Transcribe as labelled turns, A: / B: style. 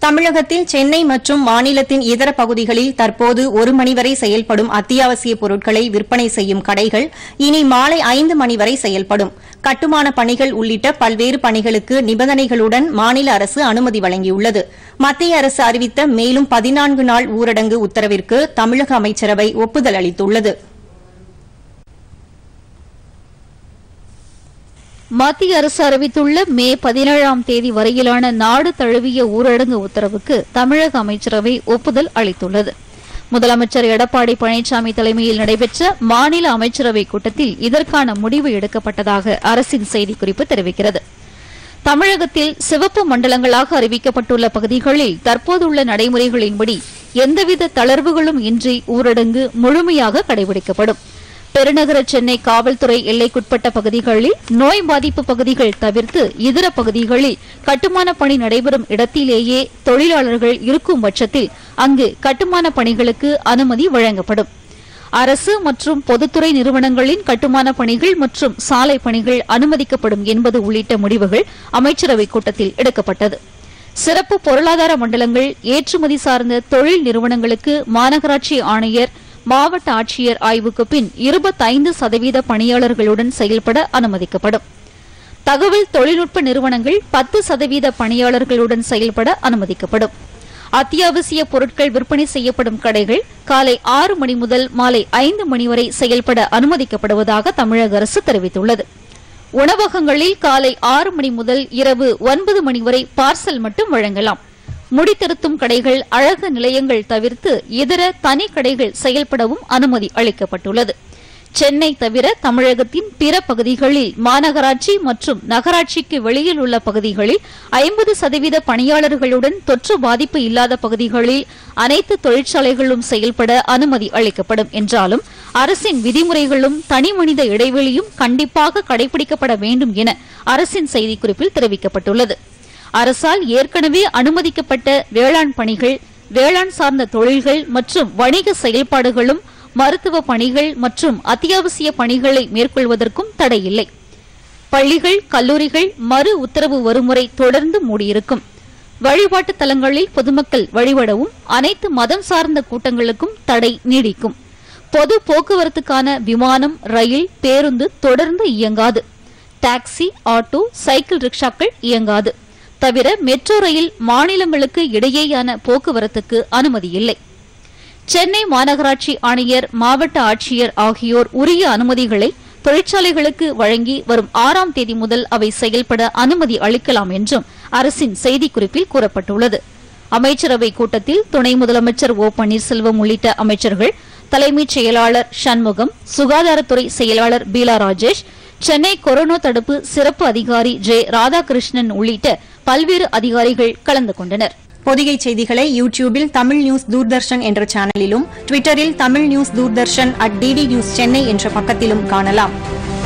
A: தமிழகத்தில் சென்னை மற்றும் மாநிலத்தின் இதர பகுதிகளில் தற்போது ஒரு மணி வரை செயல்படும் அத்தியாவசிய பொருட்களை விற்பனை செய்யும் கடைகள் இனி மாலை ஐந்து மணி வரை செயல்படும் கட்டுமான பணிகள் உள்ளிட்ட பல்வேறு பணிகளுக்கு நிபந்தனைகளுடன் மாநில அரசு அனுமதி வழங்கியுள்ளது மத்திய அரசு அறிவித்த மேலும் பதினான்கு நாள் ஊரடங்கு உத்தரவிற்கு தமிழக அமைச்சரவை ஒப்புதல் அளித்துள்ளது
B: மத்திய அரசு அறிவித்துள்ள மே பதினேழாம் தேதி வரையிலான நாடு தழுவிய ஊரடங்கு உத்தரவுக்கு தமிழக அமைச்சரவை ஒப்புதல் அளித்துள்ளது முதலமைச்சர் எடப்பாடி பழனிசாமி தலைமையில் நடைபெற்ற மாநில அமைச்சரவைக் கூட்டத்தில் இதற்கான முடிவு எடுக்கப்பட்டதாக அரசின் செய்திக்குறிப்பு தெரிவிக்கிறது தமிழகத்தில் சிவப்பு மண்டலங்களாக அறிவிக்கப்பட்டுள்ள பகுதிகளில் தற்போதுள்ள நடைமுறைகளின்படி எந்தவித தளர்வுகளும் இன்றி ஊரடங்கு முழுமையாக கடைபிடிக்கப்படும் பெருநகர சென்னை காவல்துறை எல்லைக்குட்பட்ட பகுதிகளில் நோய் பாதிப்பு பகுதிகள் தவிர்த்து இதர பகுதிகளில் கட்டுமான பணி நடைபெறும் இடத்திலேயே தொழிலாளர்கள் இருக்கும் பட்சத்தில் அங்கு கட்டுமான பணிகளுக்கு அனுமதி வழங்கப்படும் அரசு மற்றும் பொதுத்துறை நிறுவனங்களின் கட்டுமான பணிகள் மற்றும் சாலை பணிகள் அனுமதிக்கப்படும் என்பது உள்ளிட்ட முடிவுகள் அமைச்சரவைக் கூட்டத்தில் எடுக்கப்பட்டது சிறப்பு பொருளாதார மண்டலங்கள் ஏற்றுமதி சார்ந்த தொழில் நிறுவனங்களுக்கு மாநகராட்சி ஆணையர் மாவட்ட ஆட்சியர் ஆய்வுக்கு பின் இருபத்தைந்து சதவீத பணியாளர்களுடன் செயல்பட அனுமதிக்கப்படும் தகவல் தொழில்நுட்ப நிறுவனங்கள் பத்து சதவீத பணியாளர்களுடன் செயல்பட அனுமதிக்கப்படும் அத்தியாவசிய பொருட்கள் விற்பனை செய்யப்படும் கடைகள் காலை ஆறு மணி முதல் மாலை ஐந்து மணி வரை செயல்பட அனுமதிக்கப்படுவதாக தமிழக அரசு தெரிவித்துள்ளது உணவகங்களில் காலை ஆறு மணி முதல் இரவு ஒன்பது மணி வரை பார்சல் மட்டும் வழங்கலாம் முடித்திருத்தும் கடைகள் அழகு நிலையங்கள் தவிர்த்து இதர தனி கடைகள் செயல்படவும் அனுமதி அளிக்கப்பட்டுள்ளது சென்னை தவிர தமிழகத்தின் பிற பகுதிகளில் மாநகராட்சி மற்றும் நகராட்சிக்கு வெளியில் உள்ள பகுதிகளில் ஐம்பது சதவீத பணியாளர்களுடன் தொற்று பாதிப்பு இல்லாத பகுதிகளில் அனைத்து தொழிற்சாலைகளும் செயல்பட அனுமதி அளிக்கப்படும் என்றாலும் அரசின் விதிமுறைகளும் தனிமனித இடைவெளியும் கண்டிப்பாக கடைபிடிக்கப்பட வேண்டும் என அரசின் செய்திக்குறிப்பில் தெரிவிக்கப்பட்டுள்ளது அரசால் ஏற்கனவே அனுமதிக்கப்பட்ட வேளாண் பணிகள் வேளாண் சார்ந்த தொழில்கள் மற்றும் வணிக செயல்பாடுகளும் மருத்துவ பணிகள் மற்றும் அத்தியாவசிய பணிகளை மேற்கொள்வதற்கும் தடையில்லை பள்ளிகள் கல்லூரிகள் மறு உத்தரவு வரும் வரை தொடர்ந்து மூடியிருக்கும் வழிபாட்டு தலங்களில் பொதுமக்கள் வழிபடவும் அனைத்து மதம் சார்ந்த கூட்டங்களுக்கும் தடை நீடிக்கும் பொது போக்குவரத்துக்கான விமானம் ரயில் பேருந்து தொடர்ந்து இயங்காது டாக்ஸி ஆட்டோ சைக்கிள் ரிக்ஷாக்கள் இயங்காது தவிர மெட்ரோ ரயில் மாநிலங்களுக்கு இடையேயான போக்குவரத்துக்கு அனுமதி இல்லை சென்னை மாநகராட்சி ஆணையர் மாவட்ட ஆட்சியர் ஆகியோர் உரிய அனுமதிகளை தொழிற்சாலைகளுக்கு வழங்கி வரும் ஆறாம் தேதி முதல் அவை செயல்பட அனுமதி அளிக்கலாம் என்றும் அரசின் செய்திக்குறிப்பில் கூறப்பட்டுள்ளது அமைச்சரவைக் கூட்டத்தில் துணை முதலமைச்சர் ஓ பன்னீர்செல்வம் உள்ளிட்ட அமைச்சர்கள் தலைமைச் செயலாளர் சண்முகம் சுகாதாரத்துறை செயலாளர் பீலா ராஜேஷ் சென்னை கொரோனா தடுப்பு சிறப்பு அதிகாரி ஜெ ராதாகிருஷ்ணன் உள்ளிட்ட பல்வேறு அதிகாரிகள் கலந்து கொண்டனர்
A: பொதிகை செய்திகளை யூ டியூபில் தமிழ் நியூஸ் தூர்தர்ஷன் என்ற சேனலிலும் ட்விட்டரில் Tamil news Doordarshan at DD news Chennai என்ற பக்கத்திலும் காணலாம்